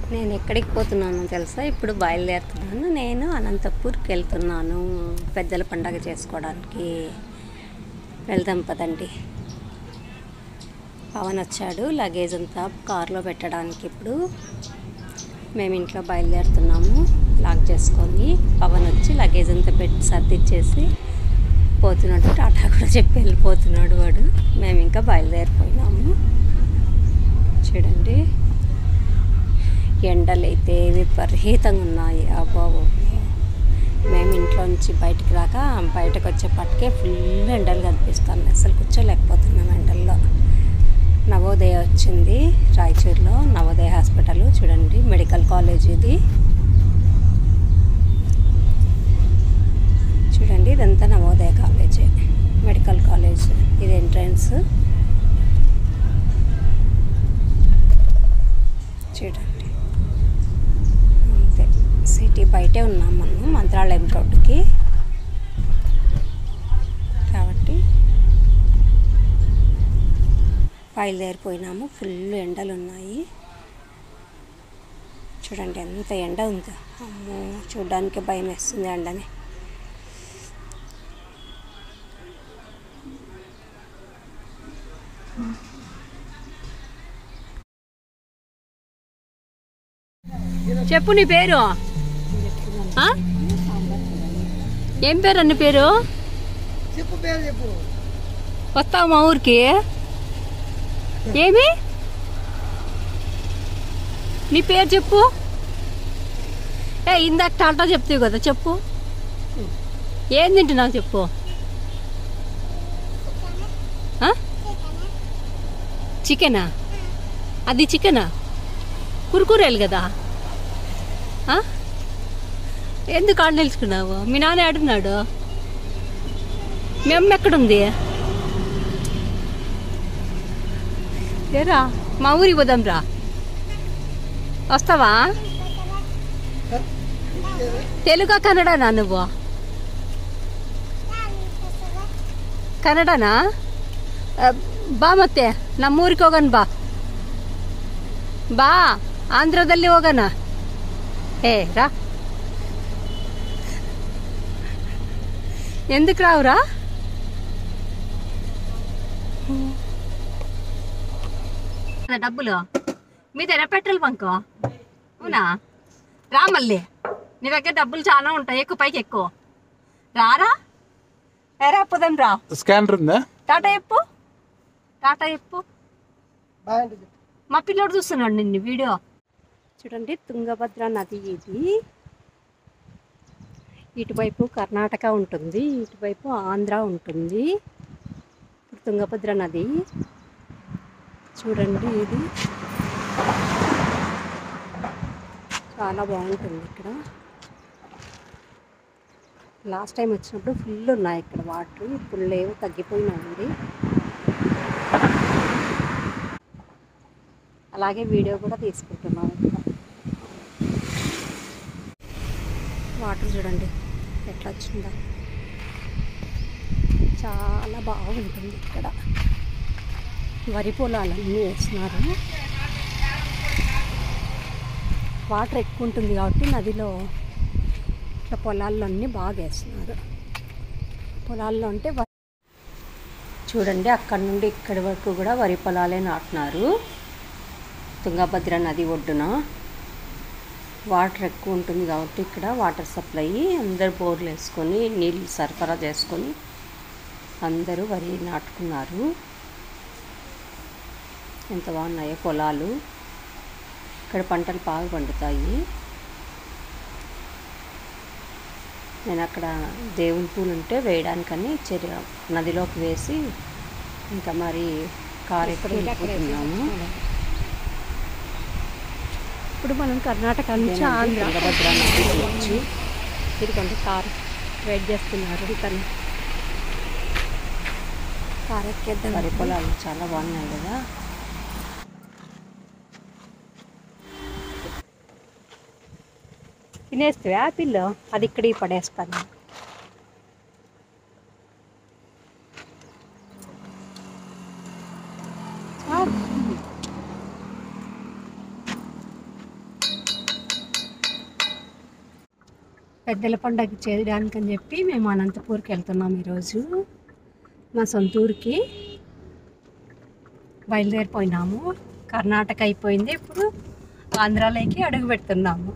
నేను ఎక్కడికి పోతున్నానో తెలుసా ఇప్పుడు బయలుదేరుతున్నాను నేను అనంతపూర్కి వెళ్తున్నాను పెద్దల పండగ చేసుకోవడానికి వెళ్దాం పదండి పవన్ వచ్చాడు లగేజ్ అంతా కార్లో పెట్టడానికి ఇప్పుడు మేము ఇంట్లో బయలుదేరుతున్నాము లాక్ చేసుకొని పవన్ వచ్చి లగేజ్ అంతా పెట్టి సర్దిచ్చేసి పోతున్నాడు టాటా కూడా చెప్పి వెళ్ళిపోతున్నాడు వాడు మేము ఇంకా బయలుదేరిపోయినాము చూడండి ఎండలైతే విపరీతంగా ఉన్నాయి అబ్బాబు మేము ఇంట్లో నుంచి బయటికి రాక బయటకు వచ్చేపటికే ఫుల్ ఎండలు కనిపిస్తున్నాయి అసలు కూర్చోలేకపోతున్నాం ఎండల్లో నవోదయ వచ్చింది రాయచూరులో నవోదయ హాస్పిటల్ చూడండి మెడికల్ కాలేజ్ ఇది చూడండి ఇదంతా నవోదయ కాలేజ్ మెడికల్ కాలేజ్ ఇది ఎంట్రన్స్ చూడండి అంతే సిటీ బయటే ఉన్నాం మనం మంత్రాలయం రోడ్డుకి కాబట్టి బయలుదేరిపోయినాము ఫుల్ ఎండలు ఉన్నాయి చూడండి ఎంత ఎండ ఉందో అమ్మో చూడడానికి భయం వేస్తుంది ఎండని చెప్పు నీ పేరు ఆ? ఏం పేరు అన్ని పేరు చెప్పు పేరు చెప్పు వస్తావు మా ఊరికి ఏమి నీ పేరు చెప్పు ఏ ఇందాక టాటా చెప్తావు కదా చెప్పు ఏం తింటున్నావు చెప్పు ఆ? చికెనా అది చికెనా కురుకురేలు కదా ఆ? ఎందుకు ఆడ నిలుచుకున్నావు మీ నాన్న ఆడున్నాడు మీ అమ్మ ఎక్కడుంది లేరా మా ఊరికి పోదాం రా వస్తావా తెలుగా కన్నడనా నువ్వు ಕನ್ನಡನಾ ಆ, ಬಾ ಮತ್ತೆ ನಮ್ಮೂರಿಗೆ ಹೋಗೋಣ ಬಾ ಬಾ ಆಂಧ್ರದಲ್ಲಿ ಹೋಗೋಣ ఏ రా ఎందుకు రావురా డబ్బులు మీ దగ్గర పెట్రోల్ బంక్ అవునా రా మళ్ళీ నీ దగ్గర డబ్బులు చాలా ఉంటాయి ఎక్కువ పైకి ఎక్కువ రారా ఎరా పోదాం రా స్కానర్ ఉందా టాటా చెప్పు టాటా చెప్పు బాయ్ అంటే చెప్పు మా పిల్లోడు చూస్తున్నాడు నిన్ను వీడియో చూడండి తుంగభద్ర నది ఇది ఇటువైపు కర్ణాటక ఉంటుంది ఇటువైపు ఆంధ్ర ఉంటుంది ఇప్పుడు తుంగభద్ర నది చూడండి ఇది చాలా బాగుంటుంది ఇక్కడ లాస్ట్ టైం వచ్చినప్పుడు ఫుల్ ఉన్నాయి ఇక్కడ వాటర్ ఇప్పుడు లేవు తగ్గిపోయినాయండి అలాగే వీడియో కూడా తీసుకుంటున్నాను ఇక్కడ వాటర్ చూడండి ఎట్లా వచ్చిందో చాలా బాగుంటుంది ఇక్కడ వరి పొలాలన్నీ వేసినారు వాటర్ ఎక్కువ ఉంటుంది కాబట్టి నదిలో ఇట్లా పొలాల్లో అన్నీ బాగా వేస్తున్నారు పొలాల్లో అంటే వ- చూడండి అక్కడ నుండి ఇక్కడి వరకు కూడా వరి పొలాలే నాటున్నారు తుంగభద్ర నది ఒడ్డున వాటర్ ఎక్కువ ఉంటుంది కాబట్టి ఇక్కడ వాటర్ సప్లై అందరు బోర్లు వేసుకొని నీళ్ళు సరఫరా చేసుకొని అందరూ వరి నాటుకున్నారు ఎంత బాగున్నాయో పొలాలు ఇక్కడ పంటలు బాగా పండుతాయి నేను అక్కడ దేవుని పూలు ఉంటే వేయడానికని చెరి నదిలోకి వేసి ఇంకా మరి కారు ఎక్కడ వెళ్ళిపోతున్నాము ఇప్పుడు మనం కర్ణాటక నుంచి ఆంధ్ర తుంగభద్ర నదికి వచ్చి ఇదిగోండి కారు వెయిట్ చేస్తున్నారు ఇతను కారు ఎక్కేద్దాం వరి పొలాలు చాలా బాగున్నాయి కదా తినేస్తే యాపిల్ అది ఇక్కడికి పడేస్తాను పెద్దల పండగ చేయడానికి అని చెప్పి మేము అనంతపూర్కి వెళ్తున్నాం ఈరోజు మా సొంత ఊరికి బయలుదేరిపోయినాము కర్ణాటక అయిపోయింది ఇప్పుడు ఆంధ్రాలోకి అడుగు పెడుతున్నాము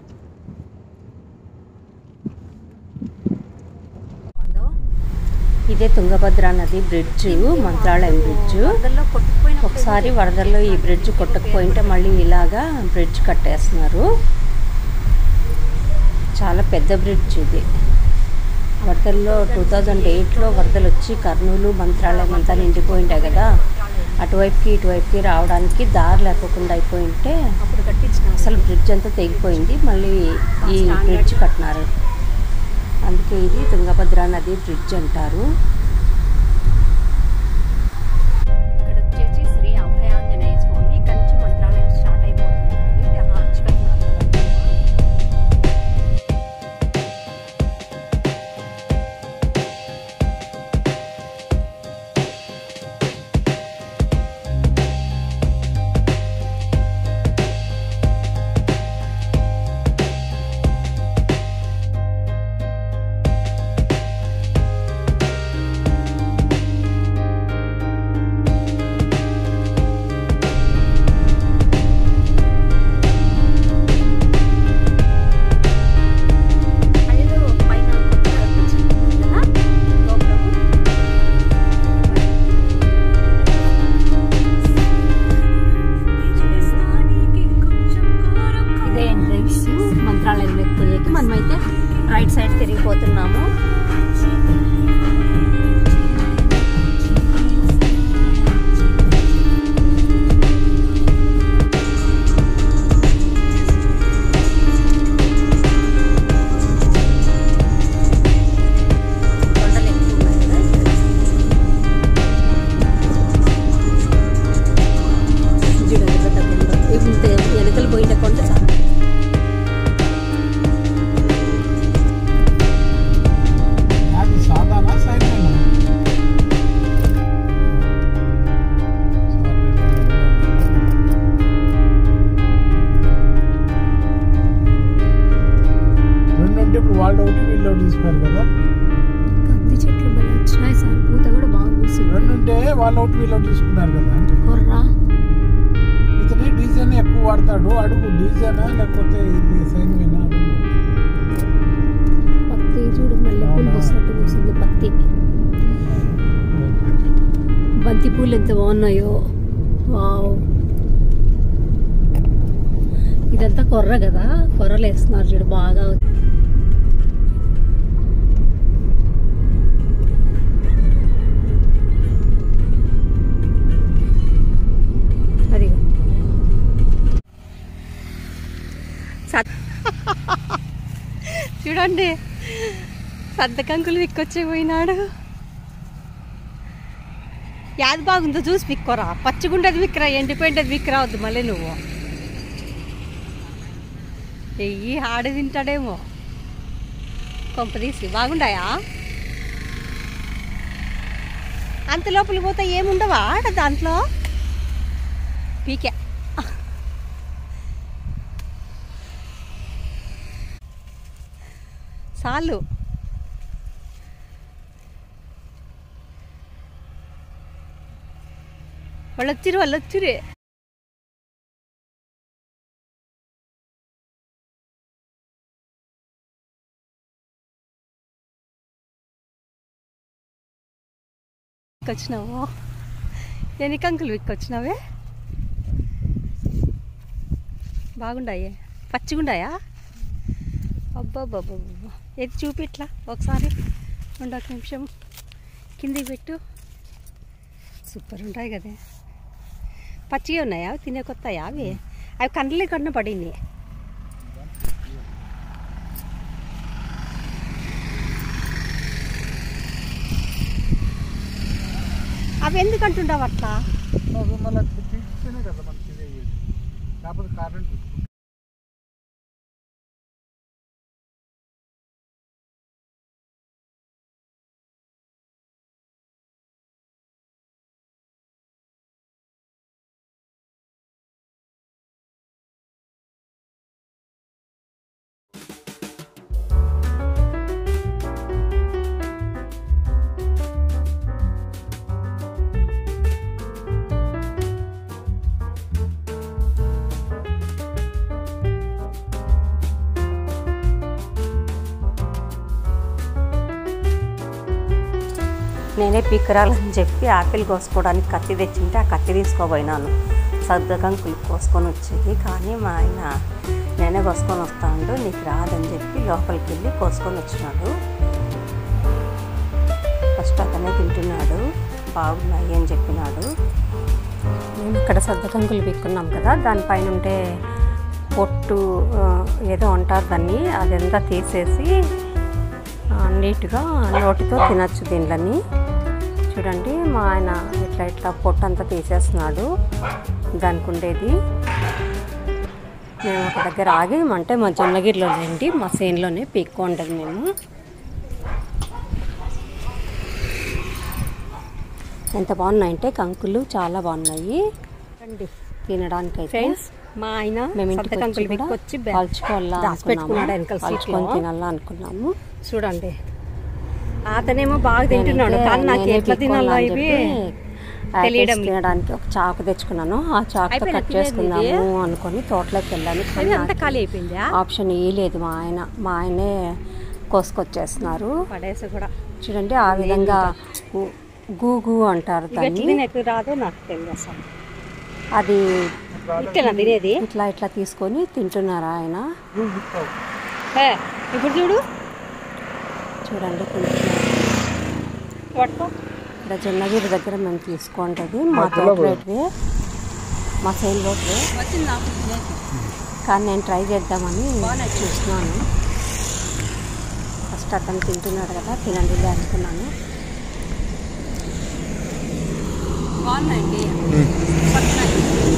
ఇదే తుంగభద్ర నది బ్రిడ్జ్ మంత్రాలయం బ్రిడ్జ్ ఒకసారి వరదల్లో ఈ బ్రిడ్జ్ కొట్టకపోయింటే మళ్ళీ ఇలాగా బ్రిడ్జ్ కట్టేస్తున్నారు చాలా పెద్ద బ్రిడ్జ్ ఇది వరదల్లో టూ థౌజండ్ ఎయిట్లో వరదలు వచ్చి కర్నూలు మంత్రాలయం అంతా నిండిపోయింటాయి కదా అటువైపుకి ఇటువైపుకి రావడానికి దారి లేకోకుండా అయిపోయింటే అసలు బ్రిడ్జ్ అంతా తెగిపోయింది మళ్ళీ ఈ బ్రిడ్జ్ కట్టినారు అందుకే ఇది తుంగభద్ర నది బ్రిడ్జ్ అంటారు ఇక్కడ వచ్చేసి శ్రీ అభయాంజనేయ స్వామి కంచి మంత్రాలయం స్టార్ట్ అయిపోతుంది ఇది ఆర్చ్ కట్టినారు కదా. అదేదో పైన కొత్తగా కట్టించుకున్నారు కదా, గోపురము. ఇదే ఎంట్రన్స్ మంత్రాలయంలోకి పోయేకి మనమైతే రైట్ సైడ్ తిరిగిపోతున్నాము కొండలు ఎక్కువ ఉన్నాయి కదా ఇక్కడ. చూడండి పెద్ద కొండ ఇంత వెనకలు పోయిన కొండ చాలా అది సాధారణ సైన్యం రెండు అంటే ఇప్పుడు వాళ్ళు ఒకటి వీళ్ళు ఒకటి తీసుకున్నారు కదా కంది చెట్లు భలే వచ్చినాయి సార్ పూత కూడా బాగా పూసింది రెండు ఉంటే వాళ్ళు ఒకటి వీళ్ళు ఒకటి తీసుకున్నారు కదా అంటే కొర్ర ఇతనే డీజేని ఎక్కువ వాడతాడు అడుగు డీజేనా లేకపోతే ఇది సైన్యమేనా అడుగు పత్తి చూడు మళ్ళీ పూలు అవునా? పూసినట్టు పూసింది పత్తి బంతి పూలు ఎంత బాగున్నాయో వావ్ ఇదంతా కొర్ర కదా కొర్రలు వేస్తున్నారు చూడు బాగా అదిగో సత్ చూడండి సద్దకంకులు విక్కొచ్చే పోయినాడు యాది బాగుందో చూసి విక్కోరా పచ్చిగుండేది విక్రా ఎండిపోయిండేది విక్రావద్దు మళ్ళీ నువ్వు ఎయ్యి ఆడి తింటాడేమో కొంపదీసి బాగుండాయా అంత లోపలికి పోతే ఏముండవా ఆడ దాంట్లో పీకే చాలు వాళ్ళు వచ్చిరు వాళ్ళు వచ్చిరు వచ్చినావు ఎన్ని కంకులు విక్కొచ్చినావే బాగుండాయి పచ్చిగుండాయా అబ్బాబ్బాబ్బా ఏది చూపి ఇట్లా ఒకసారి ఉండు ఒక నిమిషం కిందికి పెట్టు సూపర్ ఉంటాయి కదే పచ్చిగా ఉన్నాయా తినే కొత్తయా అవి అవి కండ్లే కన్నా పడింది అవి ఎందుకు అంటుండవు అట్లా అది మళ్ళీ తీస్తేనే కదా మనకి ఇది అయ్యేది లేకపోతే కరెంట్ నేనే పీకరాలని చెప్పి ఆపిల్ కోసుకోవడానికి కత్తి తెచ్చింటే ఆ కత్తి తీసుకోపోయినాను సర్దకంకులు కోసుకొని వచ్చేది కానీ మా ఆయన నేనే కోసుకొని వస్తాను నీకు రాదని చెప్పి లోపలికి వెళ్ళి కోసుకొని వచ్చినాడు ఫస్ట్ అతనే తింటున్నాడు బాగున్నాయి అని చెప్పినాడు మేము ఇక్కడ సర్దకంకులు పీక్కున్నాం కదా దానిపైన ఉంటే పొట్టు ఆ, ఏదో అంటారు దాన్ని అదంతా తీసేసి ఆ, నీట్గా నోటితో తినచ్చు దీనిలని చూడండి మా ఆయన ఇట్లా ఇట్లా పొట్టు అంతా తీసేస్తున్నాడు దానికి ఉండేది మేము ఒక దగ్గర ఆగి అంటే మా జొన్నగిరిలో ఏంటి మా సేన్లోనే పీక్కుంటుంది మేము ఎంత బాగున్నాయంటే కంకులు చాలా బాగున్నాయి రండి తినడానికైతే ఫ్రెండ్స్ మా ఆయన మేము ఇంటికి వచ్చి సంతకంకులు కూడా పిక్కొచ్చి బ్యా- కాల్చుకోవాలా దాచి పెట్టుకున్నాడు వెనకాల కాల్చుకొని సీట్లో. తినాలా అనుకున్నాము చూడండి అతనేమో బాగా తింటున్నాడు నేనైతే- కానీ నాకు నేనే ఎట్లా తినాలా పీక్కోవాలా అని ఇవి చెప్పి తెలియడం యాపిల్స్ తినడానికి ఒక చాకు తెచ్చుకున్నాను ఆ చాకుతో అయిపోయిందా కట్ తినేది చేసుకుందాము అనుకొని తోటలోకి వెళ్ళాను కానీ అది అంతా నాకు ఖాళీ అయిపోయిందా ఆప్షన్ ఇవ్వలేదు మా ఆయన మా ఆయనే కోసుకొచ్చేస్తున్నారు పడేసి కూడా చూడండి ఆ విధంగా గు- గూగు అంటారు ఇవి ఎట్లా దాన్ని తినేట్టు రాదో నాకు తెలియదు అసలు అది ఇట్లా తినేది ఇట్లా ఇట్లా తీసుకొని తింటున్నారు ఆయన హే, ఇప్పుడు చూడు చూడండి తింటున్నారు పట్టుకో ఇక్కడ జొన్నగిరి దగ్గర మేము తీసుకుంటుంది మా తోటలోటివే మా సైన్ లోటివే వచ్చింది నాకు తినేది. కానీ నేను ట్రై చేద్దామని చూస్తున్నాను ఫస్ట్ అతను తింటున్నాడు కదా తినండి అనుకున్నాను బాగున్నాయండి పట్టుకున్నాయి.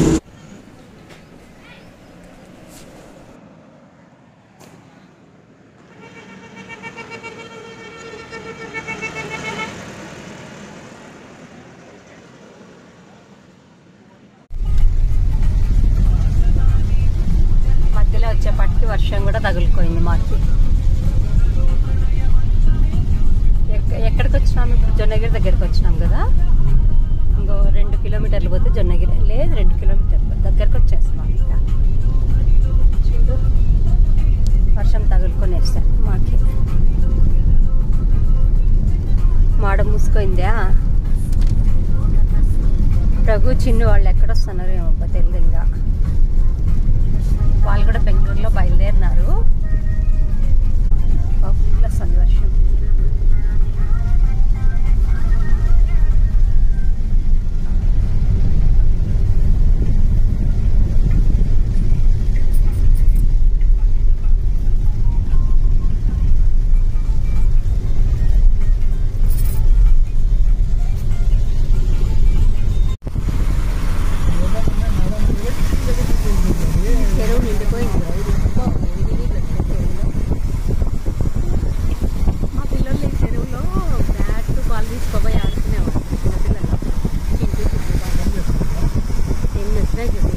మధ్యలో వచ్చేపటికి వర్షం కూడా తగులుకోయింది మాకు ఎక్క- ఎక్కడికి వచ్చినాం ఇప్పుడు జొన్నగిరి దగ్గరికి వచ్చినాం కదా ఇంకో రెండు కిలోమీటర్లు పోతే జొన్నగిరి లేదు రెండు కిలోమీటర్లు దగ్గరకు వచ్చేస్తున్నాం ఇంకా చూడు వర్షం తగులుకొని వేస్తాం మాకి మాడ మూసుకోయిందా రఘు చిన్ను వాళ్ళు ఎక్కడొస్తున్నారు ఏమో తెలియదు ఇంకా వాళ్ళు కూడా బెంగళూరులో బయలుదేరినారు ఫుల్ వస్తుంది వర్షం చెరువు నిండిపోయింది మా పిల్లలు ఈ చెరువులో బ్యాట్ బాల్ తీసుకోపోయి ఆడుకునేవాళ్ళు చిన్న పిల్లలు చింటూ చింటూ బాగా ఎన్ని వచ్చినాయి చూడు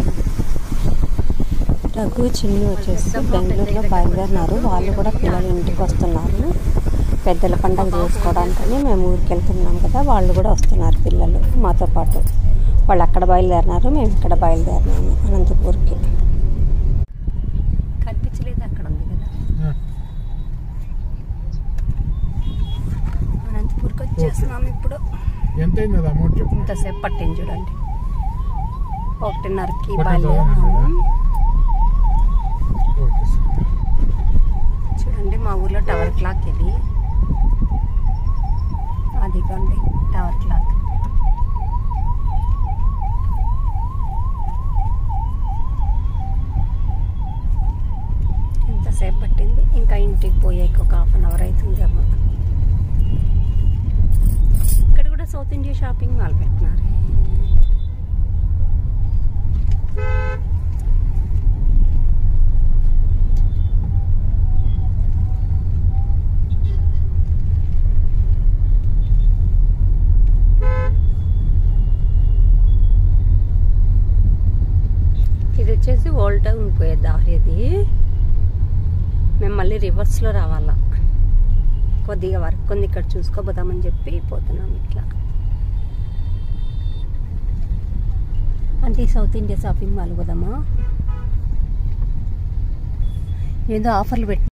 రఘు చిన్ను వచ్చేసి బెంగళూరులో బయలుదేరినారు వాళ్ళు కూడా పిల్లలు ఇంటికి వస్తున్నారు పెద్దల పండుగ చేసుకోవడానికని మేము ఊరికి వెళ్తున్నాం కదా వాళ్ళు కూడా వస్తున్నారు పిల్లలు మాతో పాటు వాళ్ళు అక్కడ బయలుదేరినారు మేము ఇక్కడ బయలుదేరినాము అనంతపూర్కి కనిపించలేదు అక్కడ ఉంది కదా అనంతపూర్కి వచ్చేస్తున్నాము ఇప్పుడు ఎంత అయింది అది అమౌంట్ చెప్పు ఇంతసేపు పట్టింది చూడండి ఒకటిన్నరకి ఒకటి బయలుదేరినాము ఓకే సార్. చూడండి మా ఊర్లో టవర్ క్లాక్ ఇది అదిగోండి టవర్ క్లాక్ ఎంతసేపు పట్టింది ఇంకా ఇంటికి పోయాక ఒక హాఫ్ అన్ అవర్ అవుతుందేమో ఇక్కడ కూడా సౌత్ ఇండియా షాపింగ్ మాల్ పెట్టినారు ఇది వచ్చేసి ఓల్డ్ టౌన్ పోయే దారి అది మేము మళ్ళీ రివర్స్లో రావాలా కొద్దిగా వర్క్ ఉంది ఇక్కడ చూసుకోబోదామని చెప్పి పోతున్నాం ఇట్లా అంటే ఈ సౌత్ ఇండియా షాపింగ్ మాల్ పోదామా ఏదో ఆఫర్లు పెట్టి